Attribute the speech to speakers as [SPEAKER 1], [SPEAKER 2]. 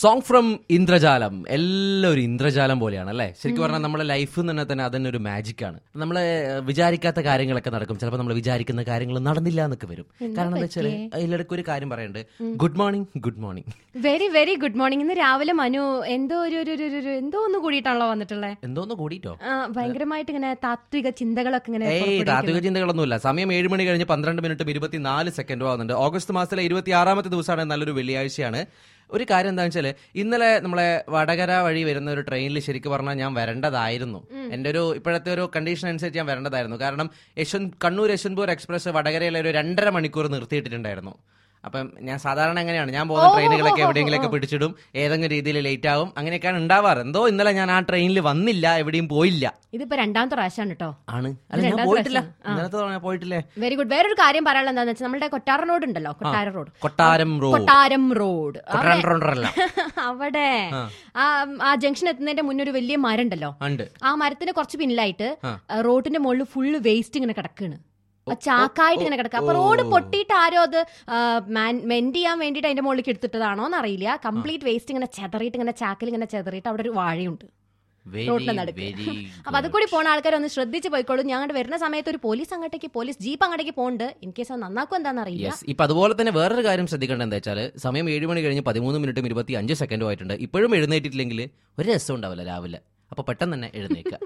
[SPEAKER 1] Song from ഇന്ദ്രജാലം എല്ലാം ഒരു ഇന്ദ്രജാലം പോലെയാണ് അല്ലേ ശരിക്കും പറഞ്ഞാൽ നമ്മുടെ ലൈഫ് തന്നെ തന്നെ അതന്നെ ഒരു മാജിക് ആണ് നമ്മൾ വിചാരിക്കാത്ത കാര്യങ്ങളൊക്കെ നടക്കും ചിലപ്പോൾ നമ്മൾ വിചാരിക്കുന്ന കാര്യങ്ങൾ നടന്നില്ല എന്നൊക്കെ വരും കാരണം എന്താ വെച്ചാൽ അതിലിടയ്ക്ക് ഒരു കാര്യം പറയുന്നുണ്ട് good morning good morning
[SPEAKER 2] very very good morning ഇന്ന് രാവിലെ മനു എന്തോ ഒരു ഒരു ഒരു- ഒരു- ഒരു- എന്തോ ഒന്ന് കൂടിയിട്ടാണല്ലോ വന്നിട്ടുള്ളത്
[SPEAKER 1] എന്തോന്ന് കൂടിയിട്ടോ
[SPEAKER 2] ഭയങ്കരമായിട്ട് ഇങ്ങനെ താത്വിക ചിന്തകളൊക്കെ ഇങ്ങനെ
[SPEAKER 1] ഏയ്
[SPEAKER 2] പുറപ്പെടുവിക്കുന്നു.
[SPEAKER 1] താത്വിക ചിന്തകളൊന്നുമില്ല സമയം ഏഴ് മണി കഴിഞ്ഞ് പന്ത്രണ്ട് മിനിറ്റും ഇരുപത്തിനാല് സെക്കൻഡും ആവുന്നുണ്ട് ഓഗസ്റ്റ് മാസത്തിലെ ഇരുപത്തി ആറാമത്തെ ദിവസമാണ് നല്ലൊരു വെള്ളിയാഴ്ചയാണ് ഒരു കാര്യം എന്താ വെച്ചാൽ ഇന്നലെ നമ്മളെ വടകര വഴി വരുന്ന ഒരു ട്രെയിനിൽ ശരിക്കും പറഞ്ഞാൽ ഞാൻ വരേണ്ടതായിരുന്നു എന്റെ ഒരു ഇപ്പോഴത്തെ ഒരു കണ്ടീഷൻ അനുസരിച്ച് ഞാൻ വരേണ്ടതായിരുന്നു കാരണം യശ്വന്ത് കണ്ണൂർ യശ്വന്ത്പൂർ എക്സ്പ്രസ് വടകരയിലെ ഒരു രണ്ടര മണിക്കൂർ നിർത്തിയിട്ടിട്ടുണ്ടായിരുന്നു അപ്പം ഞാൻ സാധാരണ എങ്ങനെയാണ് ഞാൻ പോകുന്ന ട്രെയിനുകളൊക്കെ എവിടെയെങ്കിലൊക്കെ പിടിച്ചിടും ഏതെങ്കിലും രീതിയിൽ ലേറ്റ് ആവും അങ്ങനെയൊക്കെയാണ് ഉണ്ടാവാറ് എന്തോ ഇന്നലെ ഞാൻ ആ ട്രെയിനിൽ വന്നില്ല എവിടെയും പോയില്ല
[SPEAKER 2] ഇതിപ്പോ രണ്ടാമത്തെ പ്രാവശ്യമാണ് കേട്ടോ
[SPEAKER 1] ആണ് അല്ല ഞാൻ
[SPEAKER 2] രണ്ടാമത്തെ
[SPEAKER 1] പോയിട്ടില്ല
[SPEAKER 2] പ്രാവശ്യം.
[SPEAKER 1] ഇന്നലത്തെ തവണ ഞാൻ പോയിട്ടില്ലേ
[SPEAKER 2] വെരി ഗുഡ് വേറൊരു കാര്യം പറയാനുള്ളത് എന്താണെന്ന് വെച്ചാൽ നമ്മുടെ കൊട്ടാരം റോഡ് ഉണ്ടല്ലോ കൊട്ടാരം റോഡ്
[SPEAKER 1] കൊട്ടാരം റോഡ്
[SPEAKER 2] കൊട്ടാരം റോഡ്
[SPEAKER 1] കൊട്ടാരം റോഡല്ല
[SPEAKER 2] അവിടെ ആ ആ ജംഗ്ഷൻ എത്തുന്നതിന്റെ മുന്നേ ഒരു വലിയ മരം ഉണ്ടല്ലോ
[SPEAKER 1] ഉണ്ട്
[SPEAKER 2] ആ മരത്തിന് കുറച്ച് പിന്നിലായിട്ട് റോഡിന്റെ മുകളിൽ ഫുള്ള് വേസ്റ്റ് ഇങ്ങനെ കിടക്കാണ് ആ ചാക്കായിട്ട് ഇങ്ങനെ കിടക്കുക അപ്പൊ റോഡ് പൊട്ടിയിട്ട് ആരോ അത് മെൻഡ് ചെയ്യാൻ വേണ്ടിയിട്ട് അതിന്റെ മുകളിലേക്ക് എടുത്തിട്ടതാണോ എന്നറിയില്ല കംപ്ലീറ്റ് വേസ്റ്റ് ഇങ്ങനെ ചെതറിയിട്ട് ഇങ്ങനെ ചാക്കിൽ ഇങ്ങനെ ചെതറിയിട്ട് അവിടെ ഒരു വാഴയുണ്ട്
[SPEAKER 1] വെരി
[SPEAKER 2] റോഡിന്റെ നടുക്ക്
[SPEAKER 1] വെരി
[SPEAKER 2] അപ്പൊ അത് കൂടി പോണ ആൾക്കാർ ഒന്ന് ശ്രദ്ധിച്ച് പോയിക്കോളൂ ഞാൻ അങ്ങോട്ട് വരുന്ന സമയത്ത് ഒരു പോലീസ് അങ്ങോട്ടേക്ക് പോലീസ് ജീപ്പ് അങ്ങോട്ടേക്ക് പോകുന്നുണ്ട് ഇൻ കേസ് അത് നന്നാക്കും എന്താണെന്ന് അറിയില്ല
[SPEAKER 1] യെസ് ഇപ്പൊ അതുപോലെ തന്നെ വേറൊരു കാര്യം ശ്രദ്ധിക്കേണ്ടത് എന്താ വെച്ചാൽ സമയം ഏഴ് മണി കഴിഞ്ഞ് പതിമൂന്ന് മിനിറ്റും ഇരുപത്തി അഞ്ച് സെക്കൻഡും ആയിട്ടുണ്ട് ഇപ്പോഴും എഴുന്നേറ്റിട്ടില്ലെങ്കിൽ ഒരു രസം ഉണ്ടാവില്ല രാവിലെ അപ്പൊ പെട്ടെന്ന് തന്നെ എഴുന്നേക്കുക